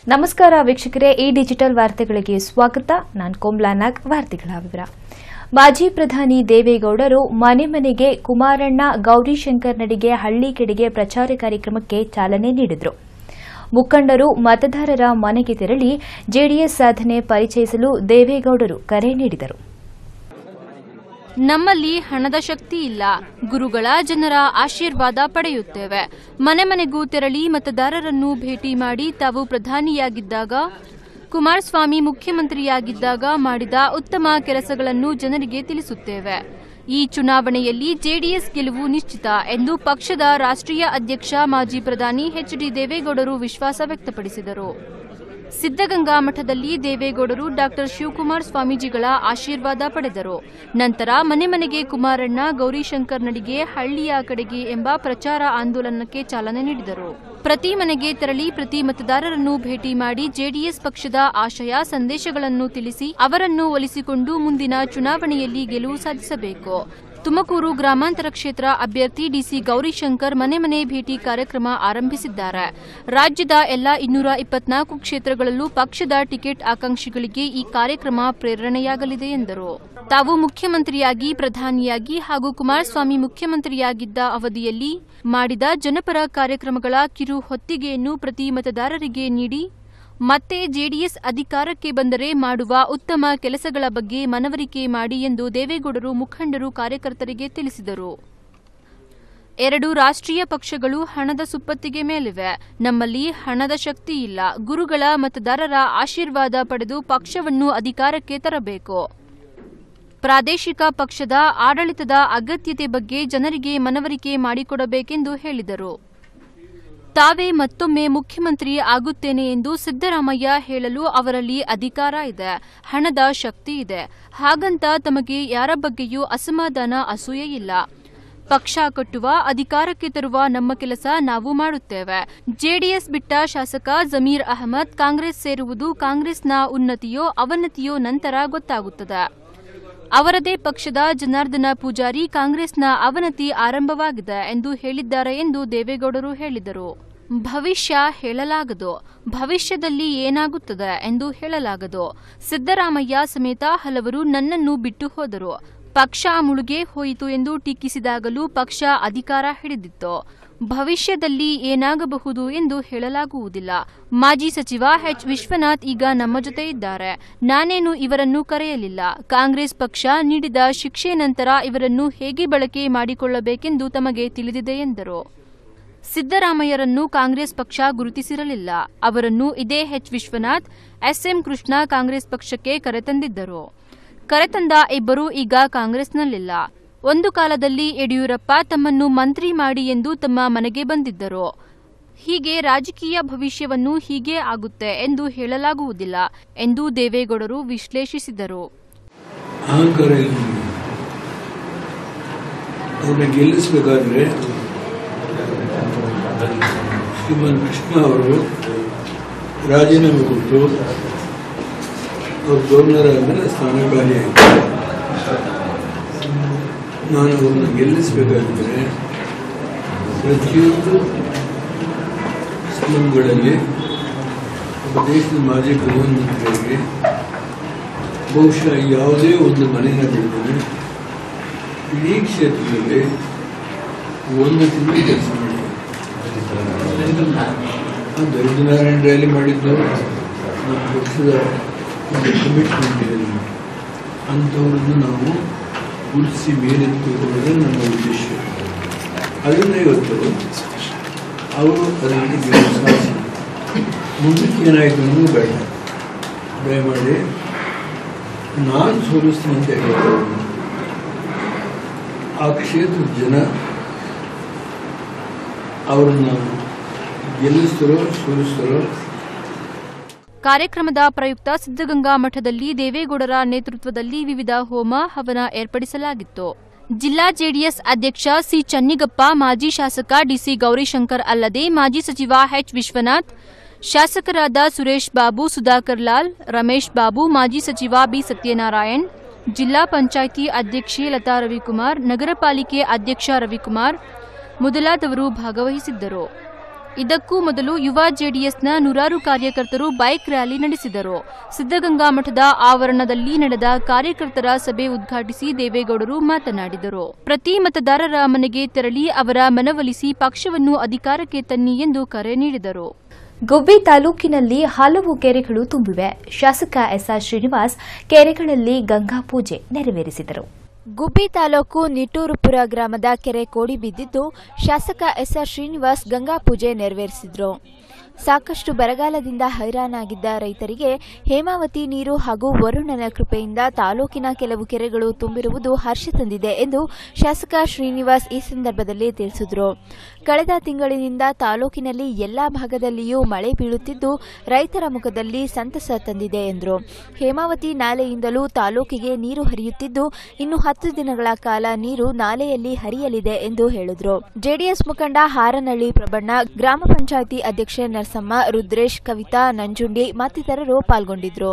ನಮಸ್ಕಾರ ವೀಕ್ಷಕರೇ ಈ ಡಿಜಿಟಲ್ ವಾರ್ತೆಗಳಿಗೆ ಸ್ವಾಗತ ನಾನು ಕೋಮ್ಲಾ ನಾಗ್ ವಾರ್ತೆಗಳ ವಿವರ ಮಾಜಿ ಪ್ರಧಾನಿ ದೇವೇಗೌಡರು ಮನೆ ಮನೆಗೆ ಕುಮಾರಣ್ಣ ಗೌರಿಶಂಕರ್ ನಡಿಗೆ ಹಳ್ಳಿ ಕಡೆಗೆ ಪ್ರಚಾರ ಕಾರ್ಯಕ್ರಮಕ್ಕೆ ಚಾಲನೆ ನೀಡಿದರು ಮುಖಂಡರು ಮತದಾರರ ಮನೆಗೆ ತೆರಳಿ ಜೆಡಿಎಸ್ ಸಾಧನೆ ಪರಿಚಯಿಸಲು ದೇವೇಗೌಡರು ಕರೆ ನೀಡಿದರು ನಮ್ಮಲ್ಲಿ ಹಣದ ಶಕ್ತಿ ಇಲ್ಲ ಗುರುಗಳ ಜನರ ಆಶೀರ್ವಾದ ಪಡೆಯುತ್ತೇವೆ ಮನೆ ಮನೆಗೂ ತೆರಳಿ ಮತದಾರರನ್ನು ಭೇಟಿ ಮಾಡಿ ತಾವು ಪ್ರಧಾನಿಯಾಗಿದ್ದಾಗ ಕುಮಾರಸ್ವಾಮಿ ಮುಖ್ಯಮಂತ್ರಿಯಾಗಿದ್ದಾಗ ಮಾಡಿದ ಉತ್ತಮ ಕೆಲಸಗಳನ್ನು ಜನರಿಗೆ ತಿಳಿಸುತ್ತೇವೆ ಈ ಚುನಾವಣೆಯಲ್ಲಿ ಜೆಡಿಎಸ್ ಗೆಲುವು ನಿಶ್ಚಿತ ಎಂದು ಪಕ್ಷದ ರಾಷ್ಟ್ರೀಯ ಅಧ್ಯಕ್ಷ ಮಾಜಿ ಪ್ರಧಾನಿ ಎಚ್ ಡಿ ದೇವೇಗೌಡರು ವಿಶ್ವಾಸ ವ್ಯಕ್ತಪಡಿಸಿದರು ಸಿದ್ದಗಂಗಾ ಮಠದಲ್ಲಿ ದೇವೇಗೌಡರು ಡಾಕ್ಟರ್ ಶಿವಕುಮಾರ್ ಸ್ವಾಮೀಜಿಗಳ ಆಶೀರ್ವಾದ ಪಡೆದರು ನಂತರ ಮನೆ ಮನೆಗೆ ಕುಮಾರಣ್ಣ ಗೌರಿಶಂಕರ್ ನಡಿಗೆ ಹಳ್ಳಿಯ ಕಡೆಗೆ ಎಂಬ ಪ್ರಚಾರ ಆಂದೋಲನಕ್ಕೆ ಚಾಲನೆ ನೀಡಿದರು ಪ್ರತಿ ಮನೆಗೆ ತೆರಳಿ ಪ್ರತಿ ಮತದಾರರನ್ನು ಭೇಟಿ ಮಾಡಿ ಜೆಡಿಎಸ್ ಪಕ್ಷದ ಆಶಯ ಸಂದೇಶಗಳನ್ನು ತಿಳಿಸಿ ಅವರನ್ನು ಒಲಿಸಿಕೊಂಡು ಮುಂದಿನ ಚುನಾವಣೆಯಲ್ಲಿ ಗೆಲುವು ಸಾಧಿಸಬೇಕು ತುಮಕೂರು ಗ್ರಾಮಾಂತರ ಕ್ಷೇತ್ರ ಅಭ್ಯರ್ಥಿ ಡಿಸಿ ಗೌರಿಶಂಕರ್ ಮನೆ ಮನೆ ಭೇಟಿ ಕಾರ್ಯಕ್ರಮ ಆರಂಭಿಸಿದ್ದಾರೆ ರಾಜ್ಯದ ಎಲ್ಲಾ ಇನ್ನೂರ ಇಪ್ಪತ್ನಾಲ್ಕು ಕ್ಷೇತ್ರಗಳಲ್ಲೂ ಪಕ್ಷದ ಟಿಕೆಟ್ ಆಕಾಂಕ್ಷಿಗಳಿಗೆ ಈ ಕಾರ್ಯಕ್ರಮ ಪ್ರೇರಣೆಯಾಗಲಿದೆ ಎಂದರು ತಾವು ಮುಖ್ಯಮಂತ್ರಿಯಾಗಿ ಪ್ರಧಾನಿಯಾಗಿ ಹಾಗೂ ಕುಮಾರಸ್ವಾಮಿ ಮುಖ್ಯಮಂತ್ರಿಯಾಗಿದ್ದ ಅವಧಿಯಲ್ಲಿ ಮಾಡಿದ ಜನಪರ ಕಾರ್ಯಕ್ರಮಗಳ ಕಿರು ಹೊತ್ತಿಗೆಯನ್ನು ಪ್ರತಿ ಮತದಾರರಿಗೆ ನೀಡಿ ಮತ್ತೆ ಜೆಡಿಎಸ್ ಅಧಿಕಾರಕ್ಕೆ ಬಂದರೆ ಮಾಡುವ ಉತ್ತಮ ಕೆಲಸಗಳ ಬಗ್ಗೆ ಮನವರಿಕೆ ಮಾಡಿ ಎಂದು ದೇವೇಗೌಡರು ಮುಖಂಡರು ಕಾರ್ಯಕರ್ತರಿಗೆ ತಿಳಿಸಿದರು ಎರಡು ರಾಷ್ಟ್ರೀಯ ಪಕ್ಷಗಳು ಹಣದ ಸುಪ್ಪತ್ತಿಗೆ ಮೇಲಿವೆ ನಮ್ಮಲ್ಲಿ ಹಣದ ಶಕ್ತಿ ಇಲ್ಲ ಗುರುಗಳ ಮತದಾರರ ಆಶೀರ್ವಾದ ಪಡೆದು ಪಕ್ಷವನ್ನು ಅಧಿಕಾರಕ್ಕೆ ತರಬೇಕು ಪ್ರಾದೇಶಿಕ ಪಕ್ಷದ ಆಡಳಿತದ ಅಗತ್ಯತೆ ಬಗ್ಗೆ ಜನರಿಗೆ ಮನವರಿಕೆ ಮಾಡಿಕೊಡಬೇಕೆಂದು ಹೇಳಿದರು ತಾವೇ ಮತ್ತೊಮ್ಮೆ ಮುಖ್ಯಮಂತ್ರಿ ಆಗುತ್ತೇನೆ ಎಂದು ಸಿದ್ದರಾಮಯ್ಯ ಹೇಳಲು ಅವರಲ್ಲಿ ಅಧಿಕಾರ ಇದೆ ಹಣದ ಶಕ್ತಿ ಇದೆ ಹಾಗಂತ ತಮಗೆ ಯಾರ ಬಗ್ಗೆಯೂ ಅಸಮಾಧಾನ ಅಸೂಯೆ ಇಲ್ಲ ಪಕ್ಷ ಕಟ್ಟುವ ಅಧಿಕಾರಕ್ಕೆ ತರುವ ನಮ್ಮ ಕೆಲಸ ನಾವು ಮಾಡುತ್ತೇವೆ ಜೆಡಿಎಸ್ ಬಿಟ್ಟ ಶಾಸಕ ಜಮೀರ್ ಅಹಮದ್ ಕಾಂಗ್ರೆಸ್ ಸೇರುವುದು ಕಾಂಗ್ರೆಸ್ನ ಉನ್ನತಿಯೋ ಅವನತಿಯೋ ನಂತರ ಗೊತ್ತಾಗುತ್ತದೆ ಅವರದೇ ಪಕ್ಷದ ಜನಾರ್ದನ ಪೂಜಾರಿ ಕಾಂಗ್ರೆಸ್ನ ಅವನತಿ ಆರಂಭವಾಗಿದೆ ಎಂದು ಹೇಳಿದ್ದಾರೆ ಎಂದು ದೇವೇಗೌಡರು ಹೇಳಿದರು ಭವಿಷ್ಯ ಹೇಳಲಾಗದು ಭವಿಷ್ಯದಲ್ಲಿ ಏನಾಗುತ್ತದೆ ಎಂದು ಹೇಳಲಾಗದು ಸಿದ್ದರಾಮಯ್ಯ ಸಮೇತ ಹಲವರು ನನ್ನನ್ನು ಬಿಟ್ಟು ಹೋದರು ಪಕ್ಷ ಮುಳುಗೆ ಹೋಯಿತು ಎಂದು ಟೀಕಿಸಿದಾಗಲೂ ಪಕ್ಷ ಅಧಿಕಾರ ಹಿಡಿದಿತ್ತು ಭವಿಷ್ಯದಲ್ಲಿ ಏನಾಗಬಹುದು ಎಂದು ಹೇಳಲಾಗುವುದಿಲ್ಲ ಮಾಜಿ ಸಚಿವ ಎಚ್ ವಿಶ್ವನಾಥ್ ಈಗ ನಮ್ಮ ಜೊತೆ ಇದ್ದಾರೆ ನಾನೇನು ಇವರನ್ನು ಕರೆಯಲಿಲ್ಲ ಕಾಂಗ್ರೆಸ್ ಪಕ್ಷ ನೀಡಿದ ಶಿಕ್ಷೆ ನಂತರ ಇವರನ್ನು ಹೇಗೆ ಬಳಕೆ ಮಾಡಿಕೊಳ್ಳಬೇಕೆಂದು ತಮಗೆ ತಿಳಿದಿದೆ ಎಂದರು ಸಿದ್ದರಾಮಯ್ಯರನ್ನು ಕಾಂಗ್ರೆಸ್ ಪಕ್ಷ ಗುರುತಿಸಿರಲಿಲ್ಲ ಅವರನ್ನು ಇದೇ ಎಚ್ ವಿಶ್ವನಾಥ್ ಎಸ್ಎಂ ಕೃಷ್ಣ ಕಾಂಗ್ರೆಸ್ ಪಕ್ಷಕ್ಕೆ ಕರೆತಂದಿದ್ದರು ಕರೆತಂದ ಇಬ್ಬರು ಈಗ ಕಾಂಗ್ರೆಸ್ನಲ್ಲಿಲ್ಲ ಒಂದು ಕಾಲದಲ್ಲಿ ಯಡಿಯೂರಪ್ಪ ತಮ್ಮನ್ನು ಮಂತ್ರಿ ಮಾಡಿ ಎಂದು ತಮ್ಮ ಮನೆಗೆ ಬಂದಿದ್ದರು ಹೀಗೆ ರಾಜಕೀಯ ಭವಿಷ್ಯವನ್ನು ಹೀಗೆ ಆಗುತ್ತೆ ಎಂದು ಹೇಳಲಾಗುವುದಿಲ್ಲ ಎಂದು ದೇವೇಗೌಡರು ವಿಶ್ಲೇಷಿಸಿದರು ಅಹಂಕಾರ ಇಲ್ಲ ನಮಗೆ. ಅವ್ರನ್ನ ಗೆಲ್ಲಿಸಬೇಕಾದ್ರೆ ಶ್ರೀಮನ್ ಕೃಷ್ಣ ಅವರು ರಾಜೀನಾಮೆ ಕೊಟ್ಟು ಅವ್ರು ಗವರ್ನರ್ ಆದಮೇಲೆ ಸ್ಥಾನ ಖಾಲಿ ಆಯಿತು ನಾನು ಅವ್ರನ್ನ ಗೆಲ್ಲಿಸಬೇಕಾಗಿದ್ದರೆ ಪ್ರತಿಯೊಂದು ಸ್ಕೀಮ್ಗಳಲ್ಲಿ ಒಬ್ಬ ದೇಶದ ಮಾಜಿ ಪ್ರಧಾನಮಂತ್ರಿಯಾಗಿ ಬಹುಶಃ ಯಾವುದೇ ಒಂದು ಮನೆಯ ಬಿಡ್ತಾರೆ ಇಡೀ ಕ್ಷೇತ್ರದಲ್ಲಿ ಒಂದು ತಿಂಗಳು ಕೆಲಸ ಮಾಡಿ ದರಿದ್ರನಾರಾಯಣ ರ್ಯಾಲಿ ಮಾಡಿದ್ದು ನಮ್ಮ ಪಕ್ಷದ ಒಂದು ಕಮಿಟ್ಮೆಂಟ್ ಇದೆ ನಮಗೆ. ಅಂಥವ್ರದ್ದು ನಾವು ಗುರುತಿಸಿ ಮೇಲೆತ್ತುಕೊಳ್ಳೋದೇ ನಮ್ಮ ಉದ್ದೇಶ ಅದರಿಂದ ಇವತ್ತು ಅವರು ಅದರಲ್ಲಿ ಗೆಲುವು ಸಾಧಿಸಿ ಮುಂದಕ್ಕೆ ಏನಾಯಿತು ಅನ್ನೋದು ಬೇಡ ದಯಮಾಡಿ ನಾನು ಸೋಲಿಸ್ತೀನಿ ಅಂತ ಹೇಳಿದ್ರು ಆ ಕ್ಷೇತ್ರದ ಜನ ಅವರನ್ನು ಗೆಲ್ಲಿಸ್ತಾರೋ ಸೋಲಿಸ್ತಾರೋ ಕಾರ್ಯಕ್ರಮದ ಪ್ರಯುಕ್ತ ಸಿದ್ದಗಂಗಾ ಮಠದಲ್ಲಿ ದೇವೇಗೌಡರ ನೇತೃತ್ವದಲ್ಲಿ ವಿವಿಧ ಹೋಮ ಹವನ ಏರ್ಪಡಿಸಲಾಗಿತ್ತು ಜಿಲ್ಲಾ ಜೆಡಿಎಸ್ ಅಧ್ಯಕ್ಷ ಸಿ ಚನ್ನಿಗಪ್ಪ ಮಾಜಿ ಶಾಸಕ ಡಿಸಿ ಗೌರಿಶಂಕರ್ ಅಲ್ಲದೆ ಮಾಜಿ ಸಚಿವ ಎಚ್ ವಿಶ್ವನಾಥ್ ಶಾಸಕರಾದ ಸುರೇಶ್ ಬಾಬು ಸುಧಾಕರ್ ಲಾಲ್ ರಮೇಶ್ ಬಾಬು ಮಾಜಿ ಸಚಿವ ಬಿ ಸತ್ಯನಾರಾಯಣ್ ಜಿಲ್ಲಾ ಪಂಚಾಯಿತಿ ಅಧ್ಯಕ್ಷೆ ಲತಾ ರವಿಕುಮಾರ್ ನಗರ ಪಾಲಿಕೆ ಅಧ್ಯಕ್ಷ ರವಿಕುಮಾರ್ ಮೊದಲಾದವರು ಭಾಗವಹಿಸಿದ್ದರು ಇದಕ್ಕೂ ಮೊದಲು ಯುವ ಜೆಡಿಎಸ್ನ ನೂರಾರು ಕಾರ್ಯಕರ್ತರು ಬೈಕ್ ರ್ಯಾಲಿ ನಡೆಸಿದರು ಸಿದ್ದಗಂಗಾ ಮಠದ ಆವರಣದಲ್ಲಿ ನಡೆದ ಕಾರ್ಯಕರ್ತರ ಸಭೆ ಉದ್ಘಾಟಿಸಿ ದೇವೇಗೌಡರು ಮಾತನಾಡಿದರು ಪ್ರತಿ ಮತದಾರರ ಮನೆಗೆ ತೆರಳಿ ಅವರ ಮನವೊಲಿಸಿ ಪಕ್ಷವನ್ನು ಅಧಿಕಾರಕ್ಕೆ ತನ್ನಿ ಎಂದು ಕರೆ ನೀಡಿದರು ಗುಬ್ಬಿ ತಾಲೂಕಿನಲ್ಲಿ ಹಲವು ಕೆರೆಗಳು ತುಂಬಿವೆ ಶಾಸಕ ಎಸ್ಆರ್ ಶ್ರೀನಿವಾಸ್ ಕೆರೆಗಳಲ್ಲಿ ಗಂಗಾ ಪೂಜೆ ನೆರವೇರಿಸಿದರು ಗುಬ್ಬಿ ತಾಲೂಕು ನಿಟ್ಟೂರುಪುರ ಗ್ರಾಮದ ಕೆರೆ ಕೋಡಿ ಬಿದ್ದಿದ್ದು ಶಾಸಕ ಎಸ್ಆರ್ ಶ್ರೀನಿವಾಸ್ ಗಂಗಾ ಪೂಜೆ ನೆರವೇರಿಸಿದ್ರು ಸಾಕಷ್ಟು ಬರಗಾಲದಿಂದ ಹೈರಾಣಾಗಿದ್ದ ರೈತರಿಗೆ ಹೇಮಾವತಿ ನೀರು ಹಾಗೂ ವರುಣನ ಕೃಪೆಯಿಂದ ತಾಲೂಕಿನ ಕೆಲವು ಕೆರೆಗಳು ತುಂಬಿರುವುದು ಹರ್ಷ ತಂದಿದೆ ಎಂದು ಶಾಸಕ ಶ್ರೀನಿವಾಸ್ ಈ ಸಂದರ್ಭದಲ್ಲಿ ತಿಳಿಸಿದರು ಕಳೆದ ತಿಂಗಳಿನಿಂದ ತಾಲೂಕಿನಲ್ಲಿ ಎಲ್ಲಾ ಭಾಗದಲ್ಲಿಯೂ ಮಳೆ ಬೀಳುತ್ತಿದ್ದು ರೈತರ ಮುಖದಲ್ಲಿ ಸಂತಸ ತಂದಿದೆ ಎಂದರು ಹೇಮಾವತಿ ನಾಲೆಯಿಂದಲೂ ತಾಲೂಕಿಗೆ ನೀರು ಹರಿಯುತ್ತಿದ್ದು ಇನ್ನು ಹತ್ತು ದಿನಗಳ ಕಾಲ ನೀರು ನಾಲೆಯಲ್ಲಿ ಹರಿಯಲಿದೆ ಎಂದು ಹೇಳಿದರು ಜೆಡಿಎಸ್ ಮುಖಂಡ ಹಾರನಹಳ್ಳಿ ಪ್ರಬಣ್ಣ ಗ್ರಾಮ ಪಂಚಾಯಿತಿ ಅಧ್ಯಕ್ಷೆ ನರಸಮ್ಮ ರುದ್ರೇಶ್ ಕವಿತಾ ನಂಜುಂಡಿ ಮತ್ತಿತರರು ಪಾಲ್ಗೊಂಡಿದ್ರು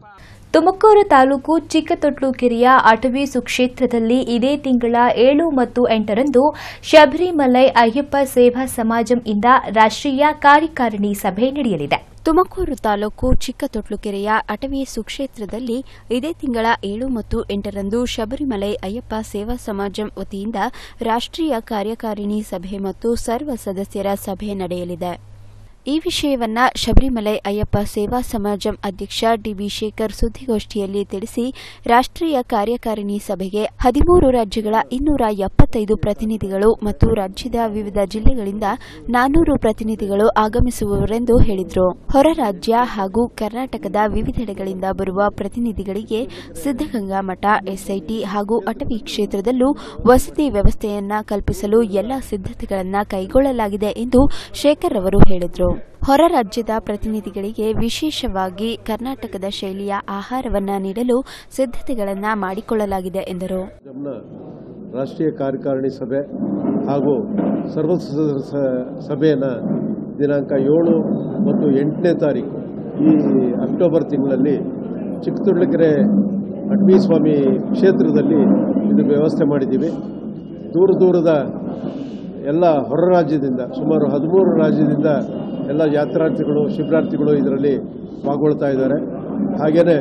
ತುಮಕೂರು ತಾಲೂಕು ಚಿಕ್ಕತೊಟ್ಲು ಕೆರೆಯ ಅಟವಿ ಸುಕ್ಷೇತ್ರದಲ್ಲಿ ಇದೇ ತಿಂಗಳ ಏಳು ಮತ್ತು ಎಂಟರಂದು ಶಬರಿಮಲೈ ಅಯ್ಯಪ್ಪ ಸೇವಾ ಸಮಾಜಂ ಇಂದ ರಾಷ್ಟ್ರೀಯ ಕಾರ್ಯಕಾರಿಣಿ ಸಭೆ ನಡೆಯಲಿದೆ ತುಮಕೂರು ತಾಲೂಕು ಚಿಕ್ಕತೊಟ್ಲುಕೆರೆಯ ಅಟವಿ ಸುಕ್ಷೇತ್ರದಲ್ಲಿ ಇದೇ ತಿಂಗಳ ಏಳು ಮತ್ತು ಎಂಟರಂದು ಶಬರಿಮಲೈ ಅಯ್ಯಪ್ಪ ಸೇವಾ ಸಮಾಜಂ ವತಿಯಿಂದ ರಾಷ್ಟ್ರೀಯ ಕಾರ್ಯಕಾರಿಣಿ ಸಭೆ ಮತ್ತು ಸರ್ವ ಸದಸ್ಯರ ಸಭೆ ನಡೆಯಲಿದೆ ಈ ವಿಷಯವನ್ನ ಶಬರಿಮಲೈ ಅಯ್ಯಪ್ಪ ಸೇವಾ ಸಮಾಜಂ ಅಧ್ಯಕ್ಷ ಡಿಬಿ ಶೇಖರ್ ಸುದ್ದಿಗೋಷ್ಠಿಯಲ್ಲಿ ತಿಳಿಸಿ ರಾಷ್ಟ್ರೀಯ ಕಾರ್ಯಕಾರಿಣಿ ಸಭೆಗೆ ಹದಿಮೂರು ರಾಜ್ಯಗಳ ಇನ್ನೂರ ಎಪ್ಪತ್ತೈದು ಪ್ರತಿನಿಧಿಗಳು ಮತ್ತು ರಾಜ್ಯದ ವಿವಿಧ ಜಿಲ್ಲೆಗಳಿಂದ ನಾನ್ನೂರು ಪ್ರತಿನಿಧಿಗಳು ಆಗಮಿಸುವವರೆಂದು ಹೇಳಿದರು ಹೊರ ರಾಜ್ಯ ಹಾಗೂ ಕರ್ನಾಟಕದ ವಿವಿಧೆಡೆಗಳಿಂದ ಬರುವ ಪ್ರತಿನಿಧಿಗಳಿಗೆ ಸಿದ್ದಗಂಗಾ ಮಠ ಎಸ್ಐಟಿ ಹಾಗೂ ಅಟವಿ ಕ್ಷೇತ್ರದಲ್ಲೂ ವಸತಿ ವ್ಯವಸ್ಥೆಯನ್ನ ಕಲ್ಪಿಸಲು ಎಲ್ಲ ಸಿದ್ದತೆಗಳನ್ನು ಕೈಗೊಳ್ಳಲಾಗಿದೆ ಎಂದು ಶೇಖರ್ ಅವರು ಹೇಳಿದರು ಹೊರ ರಾಜ್ಯದ ಪ್ರತಿನಿಧಿಗಳಿಗೆ ವಿಶೇಷವಾಗಿ ಕರ್ನಾಟಕದ ಶೈಲಿಯ ಆಹಾರವನ್ನ ನೀಡಲು ಸಿದ್ದತೆಗಳನ್ನು ಮಾಡಿಕೊಳ್ಳಲಾಗಿದೆ ಎಂದರು ನಮ್ಮನ್ನ ರಾಷ್ಟ್ರೀಯ ಕಾರ್ಯಕಾರಿಣಿ ಸಭೆ ಹಾಗೂ ಸರ್ವ ಸದಸ್ಯರ ಸ- ಸಭೆಯನ್ನು ದಿನಾಂಕ ಏಳು ಮತ್ತು ಎಂಟನೇ ತಾರೀಕು ಈ ಅಕ್ಟೋಬರ್ ತಿಂಗಳಲ್ಲಿ ಚಿಕ್ಕತುಳ್ಳೆಕೆರೆ ಅಡ್ಮಿ ಸ್ವಾಮಿ ಕ್ಷೇತ್ರದಲ್ಲಿ ಇದು ವ್ಯವಸ್ಥೆ ಮಾಡಿದ್ದೀವಿ ದೂರ ದೂರದ ಎಲ್ಲ ಹೊರ ರಾಜ್ಯದಿಂದ ಸುಮಾರು ಹದಿಮೂರು ರಾಜ್ಯದಿಂದ ಎಲ್ಲ ಯಾತ್ರಾರ್ಥಿಗಳು ಶಿಬಿರಾರ್ಥಿಗಳು ಇದರಲ್ಲಿ ಪಾಲ್ಗೊಳ್ತಾ ಇದ್ದಾರೆ ಹಾಗೆಯೇ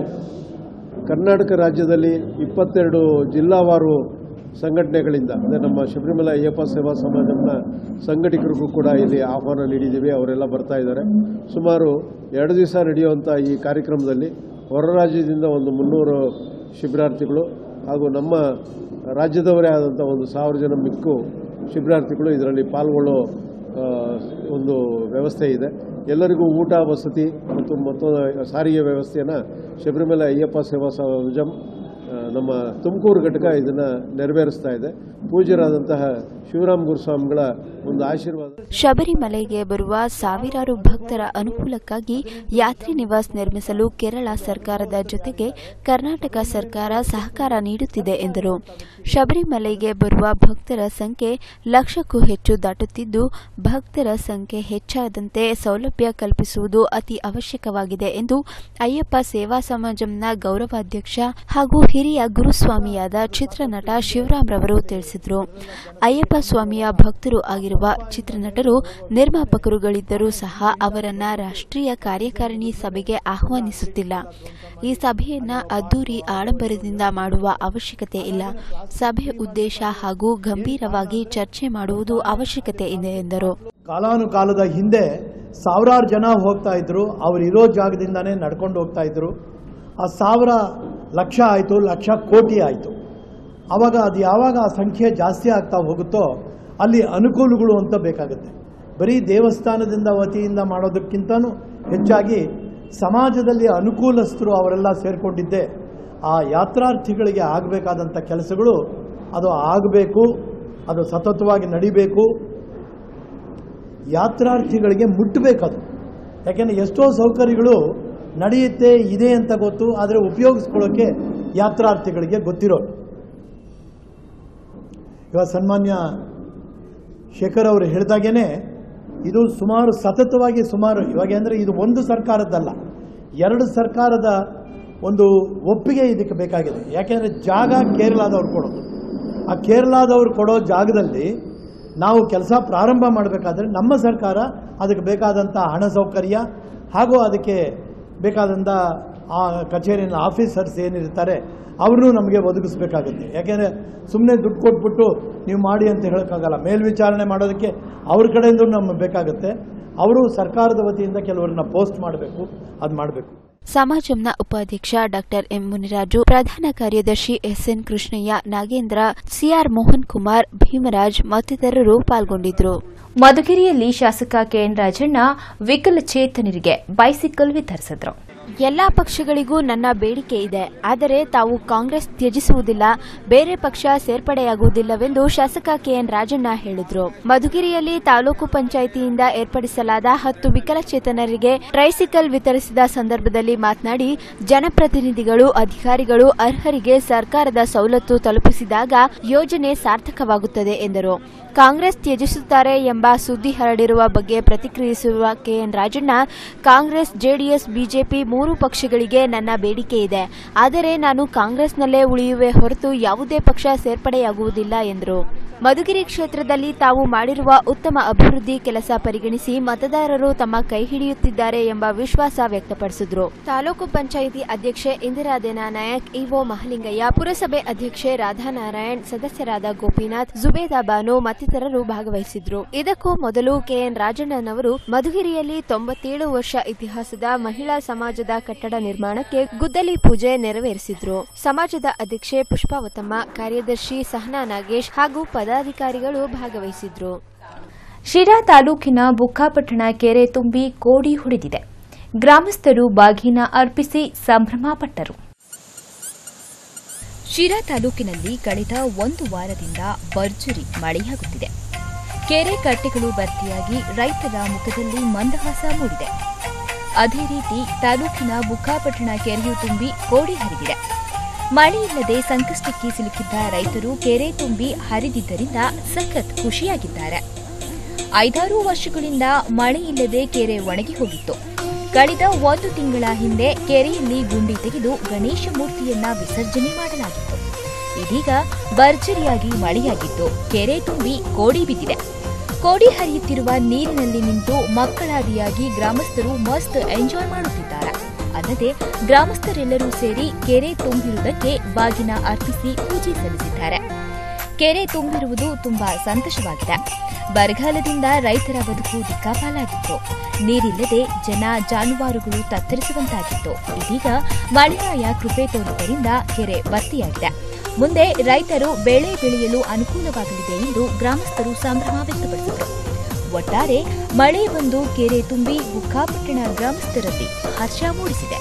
ಕರ್ನಾಟಕ ರಾಜ್ಯದಲ್ಲಿ ಇಪ್ಪತ್ತೆರಡು ಜಿಲ್ಲಾವಾರು ಸಂಘಟನೆಗಳಿಂದ ಅಂದರೆ ನಮ್ಮ ಶಬರಿಮಲ ಅಯ್ಯಪ್ಪ ಸೇವಾ ಸಮಾಜಂನ ಸಂಘಟಕರಿಗೂ ಕೂಡ ಇಲ್ಲಿ ಆಹ್ವಾನ ನೀಡಿದ್ದೀವಿ ಅವರೆಲ್ಲ ಬರ್ತಾ ಇದ್ದಾರೆ ಸುಮಾರು ಎರಡು ದಿವಸ ನಡೆಯುವಂಥ ಈ ಕಾರ್ಯಕ್ರಮದಲ್ಲಿ ಹೊರ ರಾಜ್ಯದಿಂದ ಒಂದು ಮುನ್ನೂರು ಶಿಬಿರಾರ್ಥಿಗಳು ಹಾಗೂ ನಮ್ಮ ರಾಜ್ಯದವರೇ ಆದಂಥ ಒಂದು ಸಾವಿರ ಜನ ಮಿಕ್ಕು ಶಿಬಿರಾರ್ಥಿಗಳು ಇದರಲ್ಲಿ ಪಾಲ್ಗೊಳ್ಳೋ ಆ, ಒಂದು ವ್ಯವಸ್ಥೆ ಇದೆ ಎಲ್ಲರಿಗೂ ಊಟ ವಸತಿ ಮತ್ತು ಮತ್ತೊಂದು ಸಾರಿಗೆ ವ್ಯವಸ್ಥೆಯನ್ನು ಶಬರಿಮಲೆ ಅಯ್ಯಪ್ಪ ಸೇವಾ ಸಮಾಜಂ ಆ, ನಮ್ಮ ತುಮಕೂರು ಘಟಕ ಇದನ್ನು ನೆರವೇರಿಸ್ತಾ ಇದೆ ಪೂಜ್ಯರಾದಂತಹ ಶಿವರಾಮ್ ಗುರುಸ್ವಾಮಿಗಳ ಒಂದು ಆಶೀರ್ವಾದ ಶಬರಿಮಲೆಗೆ ಬರುವ ಸಾವಿರಾರು ಭಕ್ತರ ಅನುಕೂಲಕ್ಕಾಗಿ ಯಾತ್ರಿ ನಿವಾಸ್ ನಿರ್ಮಿಸಲು ಕೇರಳ ಸರ್ಕಾರದ ಜೊತೆಗೆ ಕರ್ನಾಟಕ ಸರ್ಕಾರ ಸಹಕಾರ ನೀಡುತ್ತಿದೆ ಎಂದರು ಶಬರಿಮಲೆಗೆ ಬರುವ ಭಕ್ತರ ಸಂಖ್ಯೆ ಲಕ್ಷಕ್ಕೂ ಹೆಚ್ಚು ದಾಟುತ್ತಿದ್ದು ಭಕ್ತರ ಸಂಖ್ಯೆ ಹೆಚ್ಚಾದಂತೆ ಸೌಲಭ್ಯ ಕಲ್ಪಿಸುವುದು ಅತಿ ಅವಶ್ಯಕವಾಗಿದೆ ಎಂದು ಅಯ್ಯಪ್ಪ ಸೇವಾ ಸಮಾಜಂನ ಗೌರವಾಧ್ಯಕ್ಷ ಹಾಗೂ ಹಿರಿಯ ಗುರುಸ್ವಾಮಿಯಾದ ಚಿತ್ರನಟ ಶಿವರಾಮ್ ರವರು ತಿಳಿಸಿದರು ಅಯ್ಯಪ್ಪ ಸ್ವಾಮಿಯ ಭಕ್ತರು ಆಗಿರುವ ಚಿತ್ರನಟರು ನಿರ್ಮಾಪಕರುಗಳಿದ್ದರೂ ಸಹ ಅವರನ್ನ ರಾಷ್ಟ್ರೀಯ ಕಾರ್ಯಕಾರಿಣಿ ಸಭೆಗೆ ಆಹ್ವಾನಿಸುತ್ತಿಲ್ಲ ಈ ಸಭೆಯನ್ನ ಅದ್ದೂರಿ ಆಡಂಬರದಿಂದ ಮಾಡುವ ಅವಶ್ಯಕತೆ ಇಲ್ಲ ಸಭೆ ಉದ್ದೇಶ ಹಾಗೂ ಗಂಭೀರವಾಗಿ ಚರ್ಚೆ ಮಾಡುವುದು ಅವಶ್ಯಕತೆ ಇದೆ ಎಂದರು ಕಾಲಾನುಕಾಲದ ಹಿಂದೆ ಸಾವಿರಾರು ಜನ ಹೋಗ್ತಾ ಇದ್ರು ಅವ್ರು ಇರೋ ಜಾಗದಿಂದಾನೇ ನಡ್ಕೊಂಡು ಹೋಗ್ತಾ ಇದ್ರು ಆ ಸಾವಿರ ಲಕ್ಷ ಆಯಿತು ಲಕ್ಷ ಕೋಟಿ ಆಯಿತು ಆವಾಗ ಅದು ಯಾವಾಗ ಆ ಸಂಖ್ಯೆ ಜಾಸ್ತಿ ಆಗ್ತಾ ಹೋಗುತ್ತೋ ಅಲ್ಲಿ ಅನುಕೂಲಗಳು ಅಂತ ಬೇಕಾಗುತ್ತೆ ಬರೀ ದೇವಸ್ಥಾನದಿಂದ ವತಿಯಿಂದ ಮಾಡೋದಕ್ಕಿಂತನೂ ಹೆಚ್ಚಾಗಿ ಸಮಾಜದಲ್ಲಿ ಅನುಕೂಲಸ್ಥರು ಅವರೆಲ್ಲ ಸೇರಿಕೊಂಡಿದ್ದೆ ಆ ಯಾತ್ರಾರ್ಥಿಗಳಿಗೆ ಆಗಬೇಕಾದಂಥ ಕೆಲಸಗಳು ಅದು ಆಗಬೇಕು ಅದು ಸತತವಾಗಿ ನಡಿಬೇಕು ಯಾತ್ರಾರ್ಥಿಗಳಿಗೆ ಮುಟ್ಟಬೇಕದು ಯಾಕೆಂದರೆ ಎಷ್ಟೋ ಸೌಕರ್ಯಗಳು ನಡೆಯುತ್ತೆ ಇದೆ ಅಂತ ಗೊತ್ತು ಆದರೆ ಉಪಯೋಗಿಸ್ಕೊಳ್ಳೋಕ್ಕೆ ಯಾತ್ರಾರ್ಥಿಗಳಿಗೆ ಗೊತ್ತಿರೋದು ಇವಾಗ ಸನ್ಮಾನ್ಯ ಶೇಖರ್ ಅವರು ಹೇಳಿದಾಗೇನೆ ಇದು ಸುಮಾರು ಸತತವಾಗಿ ಸುಮಾರು ಇವಾಗ ಅಂದರೆ ಇದು ಒಂದು ಸರ್ಕಾರದ್ದಲ್ಲ ಎರಡು ಸರ್ಕಾರದ ಒಂದು ಒಪ್ಪಿಗೆ ಇದಕ್ಕೆ ಬೇಕಾಗಿದೆ ಯಾಕೆಂದರೆ ಜಾಗ ಕೇರಳದವ್ರು ಕೊಡೋದು ಆ ಕೇರಳದವ್ರು ಕೊಡೋ ಜಾಗದಲ್ಲಿ ನಾವು ಕೆಲಸ ಪ್ರಾರಂಭ ಮಾಡಬೇಕಾದ್ರೆ ನಮ್ಮ ಸರ್ಕಾರ ಅದಕ್ಕೆ ಬೇಕಾದಂಥ ಹಣ ಸೌಕರ್ಯ ಹಾಗೂ ಅದಕ್ಕೆ ಬೇಕಾದಂಥ ಆ ಕಚೇರಿನ ಆಫೀಸರ್ಸ್ ಏನಿರ್ತಾರೆ ಅವ್ರನ್ನೂ ನಮಗೆ ಒದಗಿಸ್ಬೇಕಾಗುತ್ತೆ ಯಾಕೆಂದರೆ ಸುಮ್ಮನೆ ದುಡ್ಡು ಕೊಟ್ಬಿಟ್ಟು ನೀವು ಮಾಡಿ ಅಂತ ಹೇಳೋಕ್ಕಾಗಲ್ಲ ಮೇಲ್ವಿಚಾರಣೆ ಮಾಡೋದಕ್ಕೆ ಅವ್ರ ಕಡೆಯಿಂದ ನಮಗೆ ಬೇಕಾಗುತ್ತೆ ಅವರು ಸರ್ಕಾರದ ವತಿಯಿಂದ ಕೆಲವರನ್ನ ಪೋಸ್ಟ್ ಮಾಡಬೇಕು ಅದು ಮಾಡಬೇಕು ಸಮಾಜಂನ ಉಪಾಧ್ಯಕ್ಷ ಡಾಕ್ಟರ್ ಎಂ ಮುನಿರಾಜು ಪ್ರಧಾನ ಕಾರ್ಯದರ್ಶಿ ಎಸ್ಎನ್ ಕೃಷ್ಣಯ್ಯ ನಾಗೇಂದ್ರ ಸಿಆರ್ ಮೋಹನ್ ಕುಮಾರ್ ಭೀಮರಾಜ್ ಮತ್ತಿತರರು ಪಾಲ್ಗೊಂಡಿದ್ದರು ಮಧುಗಿರಿಯಲ್ಲಿ ಶಾಸಕ ಕೆಎನ್ ರಾಜಣ್ಣ ವಿಕಲಚೇತನರಿಗೆ ಬೈಸಿಕಲ್ ವಿತರಿಸಿದ್ರು ಎಲ್ಲಾ ಪಕ್ಷಗಳಿಗೂ ನನ್ನ ಬೇಡಿಕೆ ಇದೆ ಆದರೆ ತಾವು ಕಾಂಗ್ರೆಸ್ ತ್ಯಜಿಸುವುದಿಲ್ಲ ಬೇರೆ ಪಕ್ಷ ಸೇರ್ಪಡೆಯಾಗುವುದಿಲ್ಲವೆಂದು ಶಾಸಕ ಕೆಎನ್ ರಾಜಣ್ಣ ಹೇಳಿದ್ರು ಮಧುಗಿರಿಯಲ್ಲಿ ತಾಲೂಕು ಪಂಚಾಯಿತಿಯಿಂದ ಏರ್ಪಡಿಸಲಾದ ಹತ್ತು ವಿಕಲಚೇತನರಿಗೆ ಟ್ರೈಸಿಕಲ್ ವಿತರಿಸಿದ ಸಂದರ್ಭದಲ್ಲಿ ಮಾತನಾಡಿ ಜನಪ್ರತಿನಿಧಿಗಳು ಅಧಿಕಾರಿಗಳು ಅರ್ಹರಿಗೆ ಸರ್ಕಾರದ ಸವಲತ್ತು ತಲುಪಿಸಿದಾಗ ಯೋಜನೆ ಸಾರ್ಥಕವಾಗುತ್ತದೆ ಎಂದರು ಕಾಂಗ್ರೆಸ್ ತ್ಯಜಿಸುತ್ತಾರೆ ಎಂಬ ಸುದ್ದಿ ಹರಡಿರುವ ಬಗ್ಗೆ ಪ್ರತಿಕ್ರಿಯಿಸಿರುವ KN Rajanna Congress JDS BJP ಮೂರು ಪಕ್ಷಗಳಿಗೆ ನನ್ನ ಬೇಡಿಕೆ ಇದೆ ಆದರೆ ನಾನು ಕಾಂಗ್ರೆಸ್ನಲ್ಲೇ ಉಳಿಯುವೆ ಹೊರತು ಯಾವುದೇ ಪಕ್ಷ ಸೇರ್ಪಡೆಯಾಗುವುದಿಲ್ಲ ಎಂದರು ಮಧುಗಿರಿ ಕ್ಷೇತ್ರದಲ್ಲಿ ತಾವು ಮಾಡಿರುವ ಉತ್ತಮ ಅಭಿವೃದ್ಧಿ ಕೆಲಸ ಪರಿಗಣಿಸಿ ಮತದಾರರು ತಮ್ಮ ಕೈ ಹಿಡಿಯುತ್ತಿದ್ದಾರೆ ಎಂಬ ವಿಶ್ವಾಸ ವ್ಯಕ್ತಪಡಿಸಿದ್ರು ತಾಲೂಕು ಪಂಚಾಯಿತಿ ಅಧ್ಯಕ್ಷೆ ಇಂದಿರಾ ನಾಯಕ್ ಇಒ ಮಹಲಿಂಗಯ್ಯ ಪುರಸಭೆ ಅಧ್ಯಕ್ಷೆ ರಾಧಾನಾರಾಯಣ್ ಸದಸ್ಯರಾದ ಗೋಪಿನಾಥ್ ಜುಬೇದಾ ಬಾನು ಮತ್ತಿತರರು ಭಾಗವಹಿಸಿದ್ರು ಇದಕ್ಕೂ ಮೊದಲು ಕೆಎನ್ ರಾಜಣ್ಣನವರು ಮಧುಗಿರಿಯಲ್ಲಿ ತೊಂಬತ್ತೇಳು ವರ್ಷ ಇತಿಹಾಸದ ಮಹಿಳಾ ಸಮಾಜದ ಕಟ್ಟಡ ನಿರ್ಮಾಣಕ್ಕೆ ಗುದ್ದಲಿ ಪೂಜೆ ನೆರವೇರಿಸಿದ್ರು ಸಮಾಜದ ಅಧ್ಯಕ್ಷೆ ಪುಷ್ಪಾವತಮ್ಮ ಕಾರ್ಯದರ್ಶಿ ಸಹನಾ ನಾಗೇಶ್ ಹಾಗೂ ಪದಾಧಿಕಾರಿಗಳು ಭಾಗವಹಿಸಿದ್ರು ಶಿರಾ ತಾಲೂಕಿನ ಬುಕ್ಕಾಪಟ್ಟಣ ಕೆರೆ ತುಂಬಿ ಕೋಡಿ ಹೊಡೆದಿದೆ ಗ್ರಾಮಸ್ಥರು ಬಾಗಿನ ಅರ್ಪಿಸಿ ಸಂಭ್ರಮ ಪಟ್ಟರು ಶಿರಾ ತಾಲೂಕಿನಲ್ಲಿ ಕಳೆದ ಒಂದು ವಾರದಿಂದ ಭರ್ಜರಿ ಮಳೆಯಾಗುತ್ತಿದೆ ಕೆರೆ ಕಟ್ಟೆಗಳು ಭರ್ತಿಯಾಗಿ ರೈತರ ಮುಖದಲ್ಲಿ ಮಂದಹಾಸ ಮೂಡಿದೆ ಅದೇ ರೀತಿ ತಾಲೂಕಿನ ಬುಕ್ಕಾಪಟ್ಟಣ ಕೆರೆಯು ತುಂಬಿ ಕೋಡಿ ಹರಿದಿದೆ ಮಳೆಯಿಲ್ಲದೆ ಸಂಕಷ್ಟಕ್ಕೆ ಸಿಲುಕಿದ್ದ ರೈತರು ಕೆರೆ ತುಂಬಿ ಹರಿದಿದ್ದರಿಂದ ಸಖತ್ ಖುಷಿಯಾಗಿದ್ದಾರೆ ಐದಾರು ವರ್ಷಗಳಿಂದ ಮಳೆ ಇಲ್ಲದೆ ಕೆರೆ ಒಣಗಿ ಹೋಗಿತ್ತು ಕಳೆದ ಒಂದು ತಿಂಗಳ ಹಿಂದೆ ಕೆರೆಯಲ್ಲಿ ಗುಂಡಿ ತೆಗೆದು ಗಣೇಶ ಮೂರ್ತಿಯನ್ನ ವಿಸರ್ಜನೆ ಮಾಡಲಾಗಿತ್ತು ಇದೀಗ ಭರ್ಜರಿಯಾಗಿ ಮಳೆಯಾಗಿದ್ದು ಕೆರೆ ತುಂಬಿ ಕೋಡಿ ಬಿದ್ದಿದೆ ಕೋಡಿ ಹರಿಯುತ್ತಿರುವ ನೀರಿನಲ್ಲಿ ನಿಂತು ಮಕ್ಕಳಾದಿಯಾಗಿ ಗ್ರಾಮಸ್ಥರು ಮಸ್ತ್ ಎಂಜಾಯ್ ಮಾಡುತ್ತಿದ್ದಾರೆ ಅಲ್ಲದೆ ಗ್ರಾಮಸ್ಥರೆಲ್ಲರೂ ಸೇರಿ ಕೆರೆ ತುಂಬಿರುವುದಕ್ಕೆ ಬಾಗಿನ ಅರ್ಪಿಸಿ ಪೂಜೆ ಸಲ್ಲಿಸಿದ್ದಾರೆ ಕೆರೆ ತುಂಬಿರುವುದು ತುಂಬಾ ಸಂತೋಷವಾಗಿದೆ ಬರಗಾಲದಿಂದ ರೈತರ ಬದುಕು ದಿಕ್ಕಾಪಾಲಾಗಿತ್ತು ನೀರಿಲ್ಲದೆ ಜನ ಜಾನುವಾರುಗಳು ತತ್ತರಿಸುವಂತಾಗಿತ್ತು ಇದೀಗ ಮಳೆರಾಯ ಕೃಪೆ ತೋರಿದ್ದರಿಂದ ಕೆರೆ ಭರ್ತಿಯಾಗಿದೆ ಮುಂದೆ ರೈತರು ಬೆಳೆ ಬೆಳೆಯಲು ಅನುಕೂಲವಾಗಲಿದೆ ಎಂದು ಗ್ರಾಮಸ್ಥರು ಸಂಭ್ರಮ ವ್ಯಕ್ತಪಡಿಸಿದರು ಒಟ್ಟಾರೆ ಮಳೆ ಬಂದು ಕೆರೆ ತುಂಬಿ ಬುಕ್ಕಾಪಟ್ಟಣ ಗ್ರಾಮಸ್ಥರಲ್ಲಿ ಹರ್ಷ ಮೂಡಿಸಿದೆ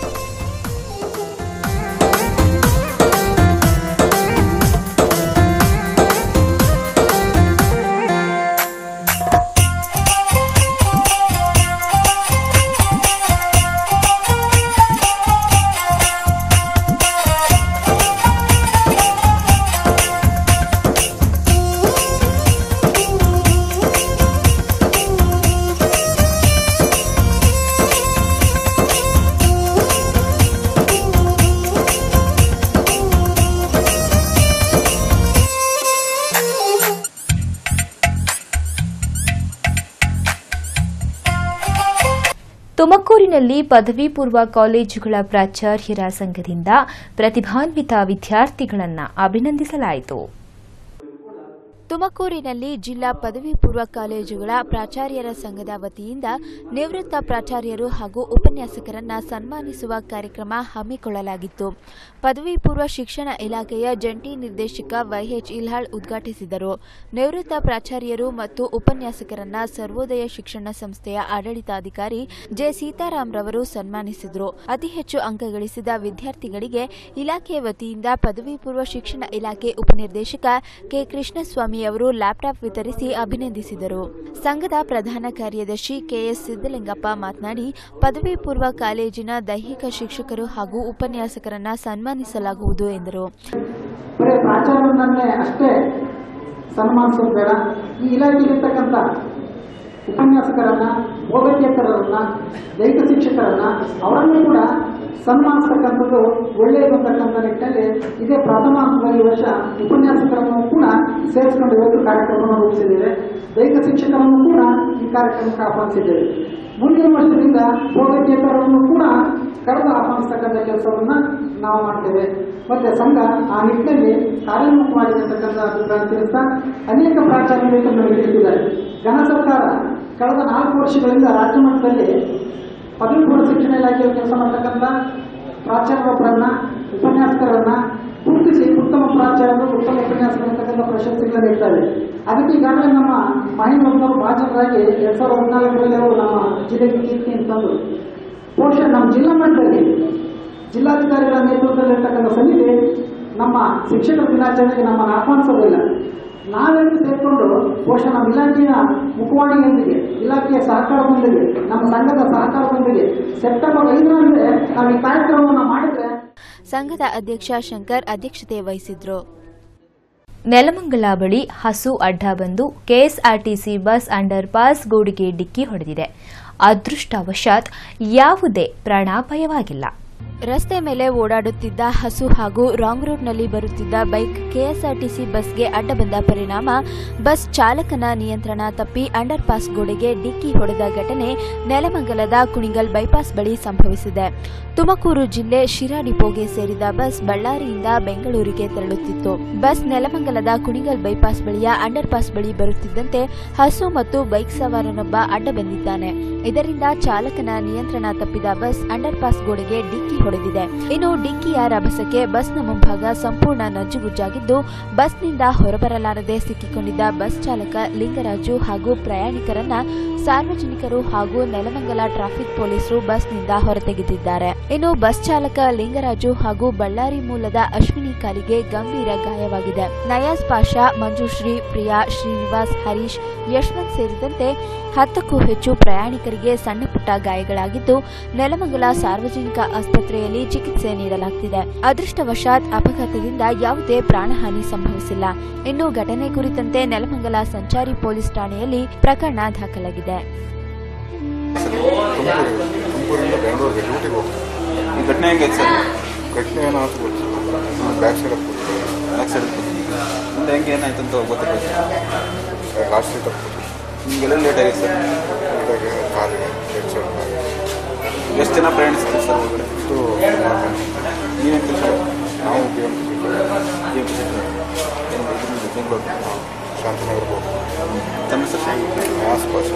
ತುಮಕೂರಿನಲ್ಲಿ ಪದವಿ ಪೂರ್ವ ಕಾಲೇಜುಗಳ ಪ್ರಾಚಾರ್ಯರ ಸಂಘದಿಂದ ಪ್ರತಿಭಾನ್ವಿತ ವಿದ್ಯಾರ್ಥಿಗಳನ್ನು ಅಭಿನಂದಿಸಲಾಯಿತು ತುಮಕೂರಿನಲ್ಲಿ ಜಿಲ್ಲಾ ಪದವಿ ಪೂರ್ವ ಕಾಲೇಜುಗಳ ಪ್ರಾಚಾರ್ಯರ ಸಂಘದ ವತಿಯಿಂದ ನಿವೃತ್ತ ಪ್ರಾಚಾರ್ಯರು ಹಾಗೂ ಉಪನ್ಯಾಸಕರನ್ನ ಸನ್ಮಾನಿಸುವ ಕಾರ್ಯಕ್ರಮ ಹಮ್ಮಿಕೊಳ್ಳಲಾಗಿತ್ತು ಪದವಿ ಪೂರ್ವ ಶಿಕ್ಷಣ ಇಲಾಖೆಯ ಜಂಟಿ ನಿರ್ದೇಶಕ ವೈಎಚ್ ಇಲ್ಹಾಳ್ ಉದ್ಘಾಟಿಸಿದರು ನಿವೃತ್ತ ಪ್ರಾಚಾರ್ಯರು ಮತ್ತು ಉಪನ್ಯಾಸಕರನ್ನ ಸರ್ವೋದಯ ಶಿಕ್ಷಣ ಸಂಸ್ಥೆಯ ಆಡಳಿತಾಧಿಕಾರಿ ಜೆ ಸೀತಾರಾಮ್ ರವರು ಸನ್ಮಾನಿಸಿದರು ಅತಿ ಹೆಚ್ಚು ಅಂಕ ಗಳಿಸಿದ ವಿದ್ಯಾರ್ಥಿಗಳಿಗೆ ಇಲಾಖೆ ವತಿಯಿಂದ ಪದವಿ ಪೂರ್ವ ಶಿಕ್ಷಣ ಇಲಾಖೆ ಉಪನಿರ್ದೇಶಕ ಕೆ ಕೃಷ್ಣಸ್ವಾಮಿ ಅವರು ಲ್ಯಾಪ್ಟಾಪ್ ವಿತರಿಸಿ ಅಭಿನಂದಿಸಿದರು ಸಂಘದ ಪ್ರಧಾನ ಕಾರ್ಯದರ್ಶಿ ಕೆಎಸ್ ಸಿದ್ದಲಿಂಗಪ್ಪ ಮಾತನಾಡಿ ಪದವಿ ಪೂರ್ವ ಕಾಲೇಜಿನ ದೈಹಿಕ ಶಿಕ್ಷಕರು ಹಾಗೂ ಉಪನ್ಯಾಸಕರನ್ನ ಸನ್ಮಾನಿಸಲಾಗುವುದು ಎಂದರು ಬರೀ ಪ್ರಾಚಾರ್ಯರನ್ನೇ ಅಷ್ಟೇ ಸನ್ಮಾನಿಸೋದು ಬೇಡ ಈ ಇಲಾಖೆಯಲ್ಲಿರ್ತಕ್ಕಂಥ ಉಪನ್ಯಾಸಕರನ್ನ ಬೋಧಕೇತರರನ್ನ ದೈಹಿಕ ಶಿಕ್ಷಕರನ್ನ ಅವರನ್ನೂ ಕೂಡ ಸನ್ಮಾನಿಸ್ತಕ್ಕಂಥದ್ದು ಒಳ್ಳೆಯದು ಅಂತಕ್ಕಂಥ ನಿಟ್ಟಿನಲ್ಲಿ ಇದೇ ಪ್ರಥಮ ಹಂತದಲ್ಲಿ ಈ ವರ್ಷ ಉಪನ್ಯಾಸಕರನ್ನು ಕೂಡ ಸೇರಿಸಿಕೊಂಡು ಇವತ್ತು ಕಾರ್ಯಕ್ರಮವನ್ನು ರೂಪಿಸಿದ್ದೇವೆ ದೈಹಿಕ ಶಿಕ್ಷಕರನ್ನು ಕೂಡ ಈ ಕಾರ್ಯಕ್ರಮಕ್ಕೆ ಆಹ್ವಾನಿಸಿದ್ದೇವೆ ಮುಂದಿನ ವರ್ಷದಿಂದ ಬೋಧಕೇತರನ್ನು ಕೂಡ ಕರೆದು ಆಹ್ವಾನಿಸ್ತಕ್ಕಂಥ ಕೆಲಸವನ್ನ ನಾವು ಮಾಡ್ತೇವೆ ಮತ್ತೆ ಸಂಘ ಆ ನಿಟ್ಟಿನಲ್ಲಿ ಕಾರ್ಯೋನ್ಮುಖವಾಗಿದೆ ಅಂತಕ್ಕಂಥ ಅಭಿಪ್ರಾಯ ತಿಳಿಸ್ತಾ ಅನೇಕ ಪ್ರಾಚಾರ್ಯರು ನಮಗೆ ತಿಳಿಸಿದ್ದಾರೆ ಘನ ಸರ್ಕಾರ ಕಳೆದ ನಾಲ್ಕು ವರ್ಷಗಳಿಂದ ರಾಜ್ಯ ಮಟ್ಟದಲ್ಲಿ ಪದವಿ ಪೂರ್ವ ಶಿಕ್ಷಣ ಇಲಾಖೆಯಲ್ಲಿ ಕೆಲಸ ಮಾಡ್ತಕ್ಕಂಥ ಪ್ರಾಚಾರ್ಯರೊಬ್ಬರನ್ನ ಉಪನ್ಯಾಸಕರನ್ನ ಗುರುತಿಸಿ ಉತ್ತಮ ಪ್ರಾಚಾರ್ಯರು ಉತ್ತಮ ಉಪನ್ಯಾಸಕರು ಅಂತಕ್ಕಂಥ ಪ್ರಶಸ್ತಿಗಳನ್ನು ನೀಡ್ತಾರೆ ಅದಕ್ಕೆ ಈಗಾಗಲೇ ನಮ್ಮ ಮಹೇಂದ್ರವರು ಭಾಜನರಾಗಿ ಎರಡ್ ಸಾವಿರದ ಹದಿನಾಲ್ಕರಲ್ಲಿ ಅವರು ನಮ್ಮ ಜಿಲ್ಲೆಗೆ ಕೀರ್ತಿಯನ್ನು ತಂದು ಬಹುಶಃ ನಮ್ಮ ಜಿಲ್ಲಾ ಮಟ್ಟದಲ್ಲಿ ಜಿಲ್ಲಾಧಿಕಾರಿಗಳ ನೇತೃತ್ವದಲ್ಲಿರ್ತಕ್ಕಂಥ ಸಮಿತಿ ನಮ್ಮ ಶಿಕ್ಷಕರ ದಿನಾಚರಣೆಗೆ ನಮ್ಮನ್ನು ಆಹ್ವಾನಿಸೋದಿಲ್ಲ ನಾವೆಲ್ಲರೂ ಸೇರಿಕೊಂಡು ಬಹುಶಃ ನಮ್ಮ ಇಲಾಖೆಯ ಮುಖವಾಣಿಯೊಂದಿಗೆ ಇಲಾಖೆಯ ಸಹಕಾರದೊಂದಿಗೆ ನಮ್ಮ ಸಂಘದ ಸಹಕಾರದೊಂದಿಗೆ ಸೆಪ್ಟೆಂಬರ್ ಐದರಂದೇ ನಾವು ಈ ಕಾರ್ಯಕ್ರಮವನ್ನು ಮಾಡಿದ್ರೆ ಸಂಘದ ಅಧ್ಯಕ್ಷ ಶಂಕರ್ ಅಧ್ಯಕ್ಷತೆ ವಹಿಸಿದ್ರು ನೆಲಮಂಗಲ ಬಳಿ ಹಸು ಅಡ್ಡ ಬಂದು ಕೆಎಸ್ಆರ್ಟಿಸಿ ಬಸ್ ಅಂಡರ್ ಪಾಸ್ ಗೋಡಿಗೆ ಡಿಕ್ಕಿ ಹೊಡೆದಿದೆ ಅದೃಷ್ಟವಶಾತ್ ಯಾವುದೇ ಪ್ರಾಣಾಪಾಯವಾಗಿಲ್ಲ ರಸ್ತೆ ಮೇಲೆ ಓಡಾಡುತ್ತಿದ್ದ ಹಸು ಹಾಗೂ ರಾಂಗ್ ರೂಟ್ನಲ್ಲಿ ಬರುತ್ತಿದ್ದ ಬೈಕ್ ಕೆಎಸ್ಆರ್ಟಿಸಿ ಬಸ್ಗೆ ಅಡ್ಡ ಬಂದ ಪರಿಣಾಮ ಬಸ್ ಚಾಲಕನ ನಿಯಂತ್ರಣ ತಪ್ಪಿ ಅಂಡರ್ ಪಾಸ್ ಗೋಡೆಗೆ ಡಿಕ್ಕಿ ಹೊಡೆದ ಘಟನೆ ನೆಲಮಂಗಲದ ಕುಣಿಗಲ್ ಬೈಪಾಸ್ ಬಳಿ ಸಂಭವಿಸಿದೆ ತುಮಕೂರು ಜಿಲ್ಲೆ ಶಿರಾ ಡಿಪೋಗೆ ಸೇರಿದ ಬಸ್ ಬಳ್ಳಾರಿಯಿಂದ ಬೆಂಗಳೂರಿಗೆ ತೆರಳುತ್ತಿತ್ತು ಬಸ್ ನೆಲಮಂಗಲದ ಕುಣಿಗಲ್ ಬೈಪಾಸ್ ಬಳಿಯ ಅಂಡರ್ ಪಾಸ್ ಬಳಿ ಬರುತ್ತಿದ್ದಂತೆ ಹಸು ಮತ್ತು ಬೈಕ್ ಸವಾರನೊಬ್ಬ ಅಡ್ಡ ಬಂದಿದ್ದಾನೆ ಇದರಿಂದ ಚಾಲಕನ ನಿಯಂತ್ರಣ ತಪ್ಪಿದ ಬಸ್ ಅಂಡರ್ ಪಾಸ್ ಗೋಡೆಗೆ ಡಿಕ್ಕಿ ಹೊಡೆದಿದೆ ಇನ್ನು ಡಿಕ್ಕಿಯ ರಭಸಕ್ಕೆ ಬಸ್ನ ಮುಂಭಾಗ ಸಂಪೂರ್ಣ ನಜ್ಜುಗುಜ್ಜಾಗಿದ್ದು ಬಸ್ನಿಂದ ಹೊರಬರಲಾರದೆ ಸಿಕ್ಕಿಕೊಂಡಿದ್ದ ಬಸ್ ಚಾಲಕ ಲಿಂಗರಾಜು ಹಾಗೂ ಪ್ರಯಾಣಿಕರನ್ನ ಸಾರ್ವಜನಿಕರು ಹಾಗೂ ನೆಲಮಂಗಲ ಟ್ರಾಫಿಕ್ ಪೊಲೀಸರು ಬಸ್ನಿಂದ ಹೊರತೆಗೆದಿದ್ದಾರೆ ಇನ್ನು ಬಸ್ ಚಾಲಕ ಲಿಂಗರಾಜು ಹಾಗೂ ಬಳ್ಳಾರಿ ಮೂಲದ ಅಶ್ವಿನಿ ಕಾಲಿಗೆ ಗಂಭೀರ ಗಾಯವಾಗಿದೆ ನಯಾಜ್ ಪಾಷಾ ಮಂಜುಶ್ರೀ ಪ್ರಿಯಾ ಶ್ರೀನಿವಾಸ್ ಹರೀಶ್ ಯಶವಂತ್ ಸೇರಿದಂತೆ ಹತ್ತಕ್ಕೂ ಹೆಚ್ಚು ಪ್ರಯಾಣಿಕರಿಗೆ ಸಣ್ಣ ಪುಟ್ಟ ಗಾಯಗಳಾಗಿದ್ದು ನೆಲಮಂಗಲ ಸಾರ್ವಜನಿಕ ಆಸ್ಪತ್ರೆಯಲ್ಲಿ ಚಿಕಿತ್ಸೆ ನೀಡಲಾಗುತ್ತಿದೆ ಅದೃಷ್ಟವಶಾತ್ ಅಪಘಾತದಿಂದ ಯಾವುದೇ ಪ್ರಾಣಹಾನಿ ಸಂಭವಿಸಿಲ್ಲ ಇನ್ನು ಘಟನೆ ಕುರಿತಂತೆ ನೆಲಮಂಗಲ ಸಂಚಾರಿ ಪೊಲೀಸ್ ಠಾಣೆಯಲ್ಲಿ ಪ್ರಕರಣ ದಾಖಲಾಗಿದೆ ತುಮಕೂರು ತುಮಕೂರಿಂದ ಬೆಂಗಳೂರಿಗೆ ಡ್ಯೂಟಿಗೆ ಹೋಗ್ತಾರೆ ಈ ಘಟನೆ ಹೆಂಗೆ ಸರ್ ಘಟನೆ ಏನಾದ್ರು ಗೊತ್ತಿಲ್ಲ ಬ್ಯಾಕ್ ಸೈಡ್ ಬ್ಯಾಕ್ ಸೈಡ್ ಮುಂದೆ ಹೆಂಗೆ ಏನಾಯ್ತು ಅಂತ ಗೊತ್ತಿಲ್ಲ ಲಾಸ್ಟ್ ಸೀಟ್ ನಿಮಗೆಲ್ಲ ಲೇಟ್ ಆಗಿದೆ ಸರ್ ಇದಾಗೆ ಕಾಲಿಗೆ ಲೆಫ್ಟ್ ಸೈಡ್ ಕಾಲಿಗೆ ಎಷ್ಟು ಜನ ಪ್ರಯಾಣಿಸ್ತಾರೆ ಸರ್ ಒಳಗಡೆ ಇಷ್ಟು ಸುಮಾರು ಜನ. ನೀವೇನು ಕೆಲಸ ನಾವು ಬಿ ಎಮ್ ಟಿ ಬೆಂಗಳೂರು ಶಾಂತಿನಗರ್ಗೆ ಹೋಗ್ತೀವಿ ತಮ್ಮ ಹೆಸರು ಆಸ್ಪಾಸ್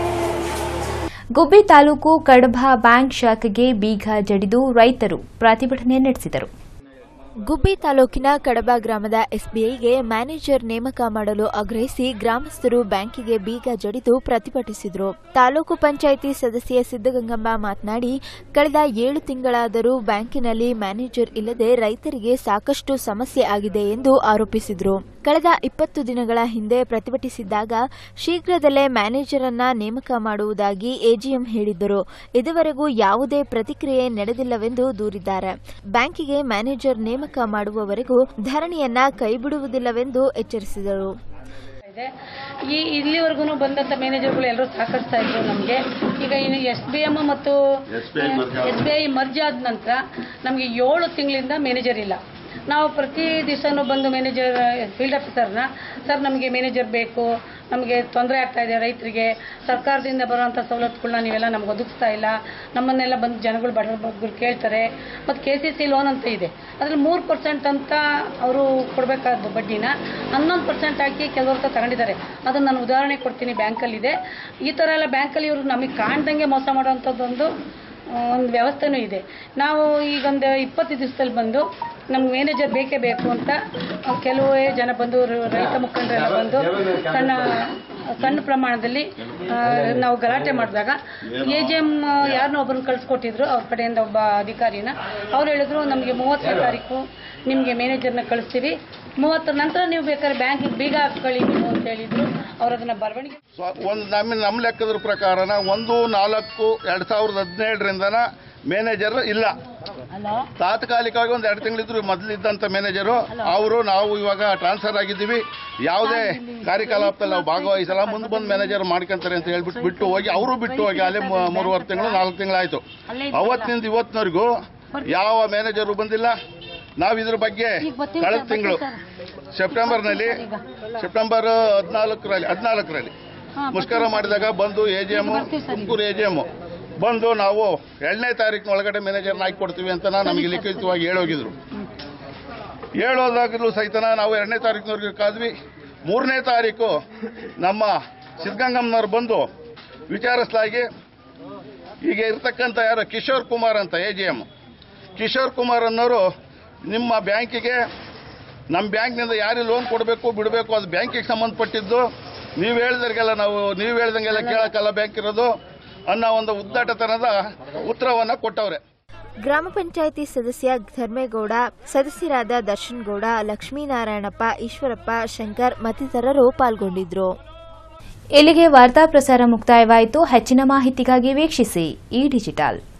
ಗುಬ್ಬಿ ತಾಲೂಕು ಕಡಬ ಬ್ಯಾಂಕ್ ಶಾಖೆಗೆ ಬೀಗ ಜಡಿದು ರೈತರು ಪ್ರತಿಭಟನೆ ನಡೆಸಿದರು ಗುಬ್ಬಿ ತಾಲೂಕಿನ ಕಡಬ ಗ್ರಾಮದ ಎಸ್ಬಿಐಗೆ ಮ್ಯಾನೇಜರ್ ನೇಮಕ ಮಾಡಲು ಆಗ್ರಹಿಸಿ ಗ್ರಾಮಸ್ಥರು ಬ್ಯಾಂಕಿಗೆ ಬೀಗ ಜಡಿದು ಪ್ರತಿಭಟಿಸಿದರು ತಾಲೂಕು ಪಂಚಾಯಿತಿ ಸದಸ್ಯೆ ಸಿದ್ದಗಂಗಮ್ಮ ಮಾತನಾಡಿ ಕಳೆದ ಏಳು ತಿಂಗಳಾದರೂ ಬ್ಯಾಂಕಿನಲ್ಲಿ ಮ್ಯಾನೇಜರ್ ಇಲ್ಲದೆ ರೈತರಿಗೆ ಸಾಕಷ್ಟು ಸಮಸ್ಯೆ ಆಗಿದೆ ಎಂದು ಆರೋಪಿಸಿದರು ಕಳೆದ ಇಪ್ಪತ್ತು ದಿನಗಳ ಹಿಂದೆ ಪ್ರತಿಭಟಿಸಿದ್ದಾಗ ಶೀಘ್ರದಲ್ಲೇ ಮ್ಯಾನೇಜರ್ ಅನ್ನ ನೇಮಕ ಮಾಡುವುದಾಗಿ ಎಜಿಎಂ ಹೇಳಿದ್ದರು ಇದುವರೆಗೂ ಯಾವುದೇ ಪ್ರತಿಕ್ರಿಯೆ ನಡೆದಿಲ್ಲವೆಂದು ದೂರಿದ್ದಾರೆ ಬ್ಯಾಂಕಿಗೆ ಮ್ಯಾನೇಜರ್ ನೇಮಕ ಮಾಡುವವರೆಗೂ ಧರಣಿಯನ್ನ ಕೈಬಿಡುವುದಿಲ್ಲವೆಂದು ಎಚ್ಚರಿಸಿದರು ಇದೆ ಈ ಇಲ್ಲಿವರೆಗೂ ಬಂದಂಥ ಮ್ಯಾನೇಜರ್ಗಳು ಎಲ್ಲರೂ ಸಹಕರಿಸ್ತಾ ಇದ್ರು ನಮಗೆ ಈಗ ಇನ್ನು ಎಸ್ ಬಿ ಎಮ್ ಮತ್ತು ಎಸ್ ಬಿ ಐ ಮರ್ಜ್ ಆದ ನಂತರ ನಮಗೆ ಏಳು ತಿಂಗಳಿಂದ ಮ್ಯಾನೇಜರ್ ಇಲ್ಲ ನಾವು ಪ್ರತಿ ದಿವಸನೂ ಬಂದು ಮ್ಯಾನೇಜರ್ ಫೀಲ್ಡ್ ಆಫೀಸರ್ನ ಸರ್ ನಮಗೆ ಮ್ಯಾನೇಜರ್ ಬೇಕು ನಮಗೆ ತೊಂದರೆ ಆಗ್ತಾ ಇದೆ ರೈತರಿಗೆ ಸರ್ಕಾರದಿಂದ ಬರುವಂಥ ಸವಲತ್ತುಗಳನ್ನ ನೀವೆಲ್ಲ ನಮ್ಗೆ ಒದಗಿಸ್ತಾ ಇಲ್ಲ ನಮ್ಮನ್ನೆಲ್ಲ ಬಂದು ಜನಗಳು ಬಡ ಬಗ್ಗರು ಕೇಳ್ತಾರೆ ಮತ್ತು ಕೆ ಸಿ ಸಿ ಲೋನ್ ಅಂತ ಇದೆ ಅದ್ರಲ್ಲಿ ಮೂರು ಪರ್ಸೆಂಟ್ ಅಂತ ಅವರು ಕೊಡಬೇಕಾದ ಬಡ್ಡಿನ ಹನ್ನೊಂದು ಪರ್ಸೆಂಟ್ ಹಾಕಿ ಕೆಲವ್ರ ಹತ್ರ ತಗೊಂಡಿದ್ದಾರೆ ಅದನ್ನು ನಾನು ಉದಾಹರಣೆ ಕೊಡ್ತೀನಿ ಬ್ಯಾಂಕಲ್ಲಿದೆ ಈ ಥರ ಎಲ್ಲ ಬ್ಯಾಂಕಲ್ಲಿ ಇವರು ನಮಗೆ ಕಾಣ್ದಂಗೆ ಮೋಸ ಮಾಡೋವಂಥದ್ದೊಂದು ಒಂದು ವ್ಯವಸ್ಥೆನೂ ಇದೆ ನಾವು ಈಗೊಂದು ಇಪ್ಪತ್ತು ದಿವಸದಲ್ಲಿ ಬಂದು ನಮ್ಗೆ ಮ್ಯಾನೇಜರ್ ಬೇಕೇ ಬೇಕು ಅಂತ ಕೆಲವೇ ಜನ ಬಂದು ರ- ರೈತ ಮುಖಂಡರೆಲ್ಲ ಬಂದು ಸಣ್ಣ ಸಣ್ಣ ಪ್ರಮಾಣದಲ್ಲಿ ಆ, ನಾವು ಗಲಾಟೆ ಮಾಡಿದಾಗ ಎ ಜಿ ಎಮ್ ಯಾರನ್ನೋ ಒಬ್ಬರನ್ನ ಕಳಿಸ್ಕೊಟ್ಟಿದ್ರು ಅವ್ರ ಕಡೆಯಿಂದ ಒಬ್ಬ ಅಧಿಕಾರಿನ ಅವ್ರು ಹೇಳಿದ್ರು ನಮಗೆ ಮೂವತ್ತನೇ ತಾರೀಕು ನಿಮಗೆ ಮ್ಯಾನೇಜರ್ನ ಕಳಿಸ್ತೀವಿ ಮೂವತ್ತರ ನಂತರ ನೀವು ಬೇಕಾದ್ರೆ ಬ್ಯಾಂಕಿಗೆ ಬೀಗ ಹಾಕ್ಕೊಳ್ಳಿ ನೀವು ಅಂತ ಹೇಳಿದ್ರು ಅವ್ರು ಅದನ್ನ ಬರವಣಿಗೆ ಒಂದು ನಮ್ಮ ನಮ್ಮ ಲೆಕ್ಕದ ಪ್ರಕಾರನ ಒಂದು ನಾಲ್ಕು ಎರಡು ಸಾವಿರದ ಹದಿನೇಳರಿಂದನ ಮ್ಯಾನೇಜರ್ ಇಲ್ಲ ತಾತ್ಕಾಲಿಕವಾಗಿ ಒಂದು ಎರಡು ತಿಂಗಳಿದ್ರು ಮೊದಲಿದ್ದಂಥ ಮ್ಯಾನೇಜರು ಅವರು ನಾವು ಇವಾಗ ಟ್ರಾನ್ಸ್ಫರ್ ಆಗಿದ್ದೀವಿ ಯಾವುದೇ ಕಾರ್ಯಕಲಾಪದಲ್ಲಿ ನಾವು ಭಾಗವಹಿಸಲ್ಲ ಮುಂದೆ ಬಂದು ಮ್ಯಾನೇಜರ್ ಮಾಡ್ಕೊಂತಾರೆ ಅಂತ ಹೇಳ್ಬಿಟ್ಟು ಬಿಟ್ಟು ಹೋಗಿ ಅವರು ಬಿಟ್ಟು ಹೋಗಿ ಅಲ್ಲೇ ಮೂ- ಮೂರುವರೆ ತಿಂಗಳು ನಾಲ್ಕು ತಿಂಗಳಾಯಿತು ಅವತ್ತಿನಿಂದ ಇವತ್ತಿನವರೆಗೂ ಯಾವ ಮ್ಯಾನೇಜರು ಬಂದಿಲ್ಲ ನಾವು ಇದ್ರ ಬಗ್ಗೆ ಕಳೆದ ತಿಂಗಳು ಸೆಪ್ಟೆಂಬರ್ನಲ್ಲಿ ಸೆಪ್ಟೆಂಬರ್ ಹದಿನಾಲ್ಕರಲ್ಲಿ ಹದಿನಾಲ್ಕರಲ್ಲಿ ಮುಷ್ಕರ ಮಾಡಿದಾಗ ಬಂದು A G M Tumakuru A G M ಬಂದು ನಾವು ಎರಡನೇ ತಾರೀಕಿನ ಒಳಗಡೆ ಮ್ಯಾನೇಜರ್ನ ಹಾಕಿ ಕೊಡ್ತೀವಿ ಅಂತ ನಮಗೆ ಲಿಖಿತವಾಗಿ ಹೇಳೋಗಿದ್ರು ಹೇಳೋದಾಗಲೂ ಸಹಿತನ ನಾವು ಎರಡನೇ ತಾರೀಕಿನವರೆಗೆ ಕಾದ್ವಿ ಮೂರನೇ ತಾರೀಕು ನಮ್ಮ ಸಿದ್ಧಗಂಗಮ್ಮನವ್ರು ಬಂದು ವಿಚಾರಿಸಲಾಗಿ ಈಗ ಇರ್ತಕ್ಕಂಥ ಯಾರು ಕಿಶೋರ್ ಕುಮಾರ್ ಅಂತ A G M Kishore Kumar ಅನ್ನೋರು ನಿಮ್ಮ ಬ್ಯಾಂಕಿಗೆ ನಮ್ಮ ಬ್ಯಾಂಕ್ನಿಂದ ಯಾರಿಗೆ ಲೋನ್ ಕೊಡಬೇಕು ಬಿಡಬೇಕು ಅದು ಬ್ಯಾಂಕಿಗೆ ಸಂಬಂಧಪಟ್ಟಿದ್ದು ನೀವು ಹೇಳಿದಾಗೆಲ್ಲ ನಾವು ನೀವು ಹೇಳ್ದಂಗೆಲ್ಲ ಕೇಳೋಕ್ಕಲ್ಲ ಬ್ಯಾಂಕ್ ಇರೋದು ಅನ್ನೋ ಒಂದು ಉದ್ದಾಟತನದ ಉತ್ತರವನ್ನು ಕೊಟ್ಟವ್ರೆ ಗ್ರಾಮ ಪಂಚಾಯಿತಿ ಸದಸ್ಯ ಧರ್ಮೇಗೌಡ ಸದಸ್ಯರಾದ ದರ್ಶನ್ ಗೌಡ ಲಕ್ಷ್ಮೀನಾರಾಯಣಪ್ಪ ಈಶ್ವರಪ್ಪ ಶಂಕರ್ ಮತ್ತಿತರರು ಪಾಲ್ಗೊಂಡಿದ್ರು ಇಲ್ಲಿಗೆ ವಾರ್ತಾ ಪ್ರಸಾರ ಮುಕ್ತಾಯವಾಯಿತು ಹೆಚ್ಚಿನ ಮಾಹಿತಿಗಾಗಿ ವೀಕ್ಷಿಸಿ ಈ ಡಿಜಿಟಲ್